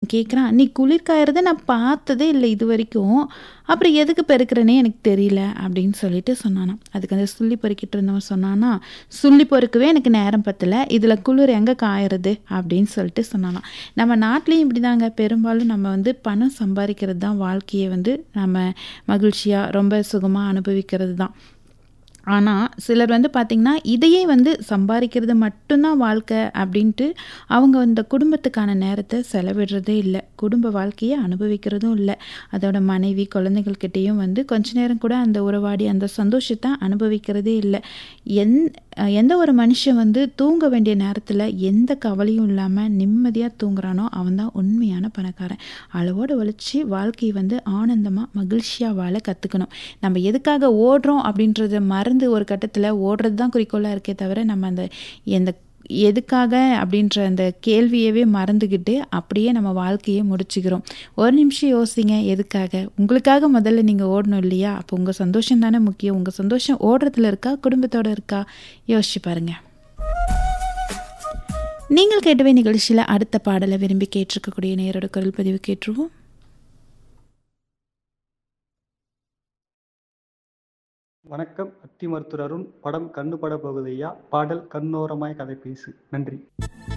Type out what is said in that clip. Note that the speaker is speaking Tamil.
கேட்குறான் நீ குளிர் காயறத நான் பார்த்ததே இல்லை இது வரைக்கும் அப்புறம் எதுக்கு பெருக்கிறனே எனக்கு தெரியல அப்படின்னு சொல்லிட்டு சொன்னானாம் அதுக்கு அந்த சுள்ளி பொறுக்கிட்டு இருந்தவன் சொன்னானா சுள்ளி பொறுக்கவே எனக்கு நேரம் பத்தல இதில் குளிர் எங்கே காயறது அப்படின்னு சொல்லிட்டு சொன்னானாம் நம்ம நாட்டிலையும் இப்படி தாங்க பெரும்பாலும் நம்ம வந்து பணம் சம்பாதிக்கிறது தான் வாழ்க்கையை வந்து நம்ம மகிழ்ச்சியாக ரொம்ப சுகமாக அனுபவிக்கிறது தான் ஆனால் சிலர் வந்து பார்த்திங்கன்னா இதையே வந்து சம்பாதிக்கிறது மட்டும்தான் வாழ்க்கை அப்படின்ட்டு அவங்க அந்த குடும்பத்துக்கான நேரத்தை செலவிடுறதே இல்லை குடும்ப வாழ்க்கையை அனுபவிக்கிறதும் இல்லை அதோட மனைவி குழந்தைகள்கிட்டேயும் வந்து கொஞ்ச நேரம் கூட அந்த உறவாடி அந்த சந்தோஷத்தை அனுபவிக்கிறதே இல்லை எந் எந்த ஒரு மனுஷன் வந்து தூங்க வேண்டிய நேரத்தில் எந்த கவலையும் இல்லாமல் நிம்மதியாக தூங்குறானோ அவன் தான் உண்மையான பணக்காரன் அளவோடு ஒழிச்சு வாழ்க்கையை வந்து ஆனந்தமாக மகிழ்ச்சியாக வாழ கற்றுக்கணும் நம்ம எதுக்காக ஓடுறோம் அப்படின்றத மறந்து ஒரு கட்டத்தில் ஓடுறது தான் குறிக்கோளாக இருக்கே தவிர நம்ம அந்த எந்த எதுக்காக அப்படின்ற அந்த கேள்வியவே மறந்துக்கிட்டு அப்படியே நம்ம வாழ்க்கையை முடிச்சுக்கிறோம் ஒரு நிமிஷம் யோசிங்க எதுக்காக உங்களுக்காக முதல்ல நீங்கள் ஓடணும் இல்லையா அப்போ உங்கள் சந்தோஷம் தானே முக்கியம் உங்கள் சந்தோஷம் ஓடுறதுல இருக்கா குடும்பத்தோடு இருக்கா யோசிச்சு பாருங்க நீங்கள் கேட்டவே நிகழ்ச்சியில் அடுத்த பாடலை விரும்பி கேட்டிருக்கக்கூடிய நேரோட குரல் பதிவு கேட்டுருவோம் வணக்கம் அத்தி மருத்துவர் அருண் படம் கண்ணு பட போகுதையா பாடல் கண்ணோரமாய் கதை பேசு நன்றி